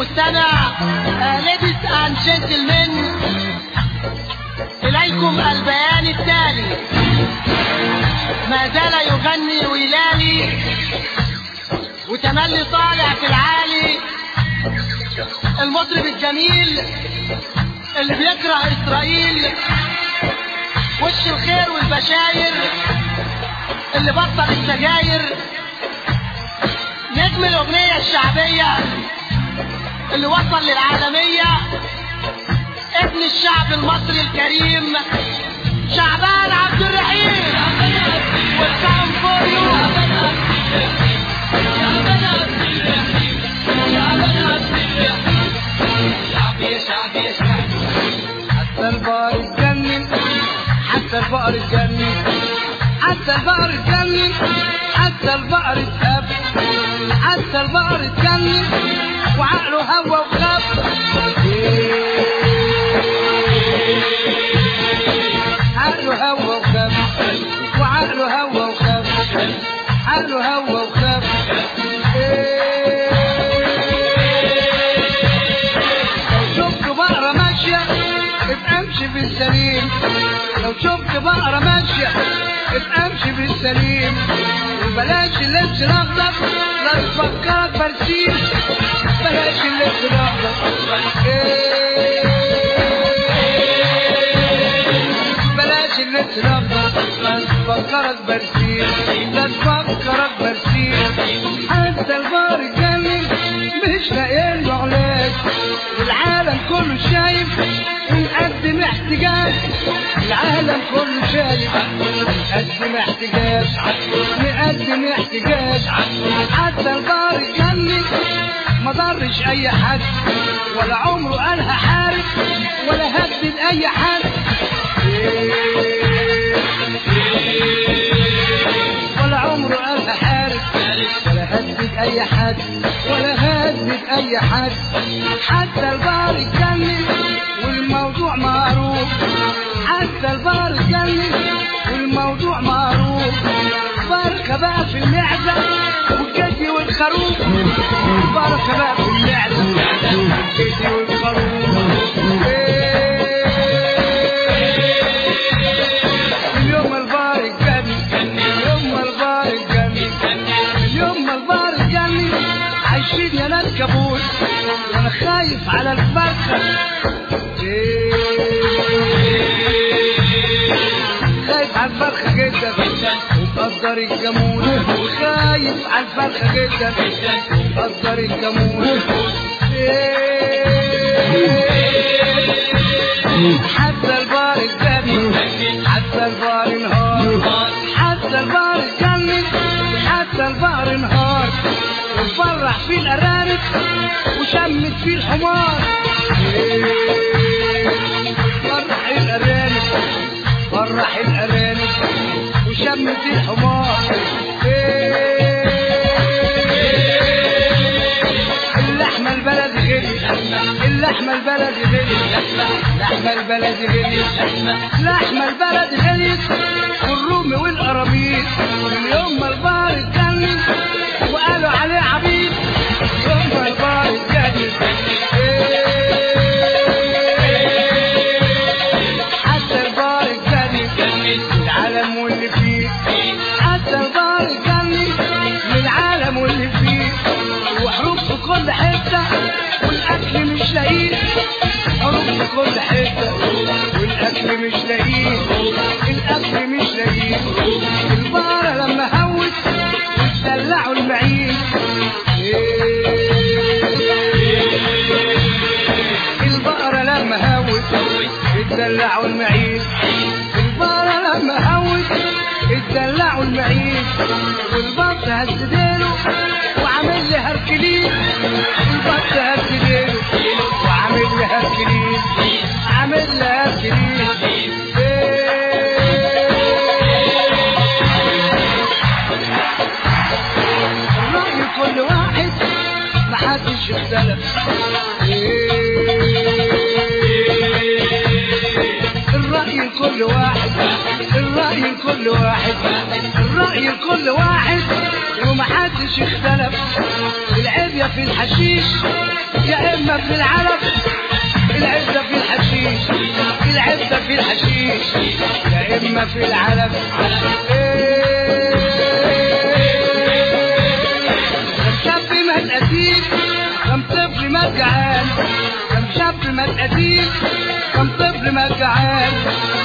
المستمع ليديز اند جنتلمان اليكم البيان التالي ما زال يغني ويلالي وتملي طالع في العالي المطرب الجميل اللي بيكره اسرائيل وش الخير والبشاير اللي بطل السجاير نجم الاغنية الشعبية اللي وصل للعالمية ابن الشعب المصري الكريم شعبان عبد الرحيم والسلام فور يو حتى البقر اتجنن حتى البقر اتجنن حتى البقر اتجنن حتى البقر اتهب حتى البقر اتجنن وعقله هوى وخاف عقله هوى وخاف وعقله هوى وخاف عقله هوى وخاف لو شفت بقرة ماشية ابقى امشي بالسليم لو شفت بقرة ماشية ابقى امشي بالسليم وبلاش اللبس الاخضر لا تفكرك برسيم بلاش اللبس الاخضر إيه. بلاش اللبس الاخضر لا تفكرك برسيم لا تفكرك برسيم حتى البار اتجنن مش لاقيين له علاج والعالم كله شايف ونقدم احتجاج العالم كله شايف نقدم احتجاج نقدم احتجاج حتى البار اتجنن ما ضرش اي حد ولا عمره قالها حارب ولا هدد اي حد ولا عمره قالها حارب ولا هدد اي حد ولا هدد اي حد حتى البار اتجنن والموضوع معروف حتى البار اتجنن والموضوع معروف بركة بقى في المعدة والجدي والخروف بركة بقى في المعدة والجدي والخروف اليوم البار اتجنن اليوم البار اتجنن اليوم البار اتجنن عايشين يا ناس كابوس وانا خايف على الفرخة خايف على الفرخة جدا ومقدر الجاموس وخايف على الفرخة جدا ومقدر الجاموس حتى البار اتجنن حتى البار انهار حتى البار اتجنن حتى البار انهار وفرح فيه الارانب وشمت فيه الحمار فرح الارانب فرح الارانب وشمت فيه الحمار اللحمة البلد غلي اللحمة البلد غلي اللحمة البلد غلي لحمة البلد غلي والرومي والقراميط من يوم ما البار اتجنن وقالوا عليه عبيد يوم ما البار اتجنن حتى البار اتجنن العالم واللي فيه حتى البار اتجنن للعالم واللي فيه وحروب في كل حتة والأكل مش لاقيه حروب في كل حتة والأكل مش لاقيه الأكل مش لاقيه البقرة لما هوت وتدلعوا المعين البقرة لما هوت اتدلعوا المعين البقرة لما هوت اتدلعوا المعين والبط هز ديله وعامل لي هركلين البط هز ديله وعامل لي هركلين عامل لي هركلين الرأي كل واحد محدش اختلف الرأي لكل واحد الرأي لكل واحد الرأي لكل واحد ومحدش اختلف العيب يا في الحشيش يا اما في العرب العزة في الحشيش العزة في الحشيش يا اما في العرب كم شاب مات قتيل كم طفل مات جعان كم شاب مات قتيل كم طفل مات جعان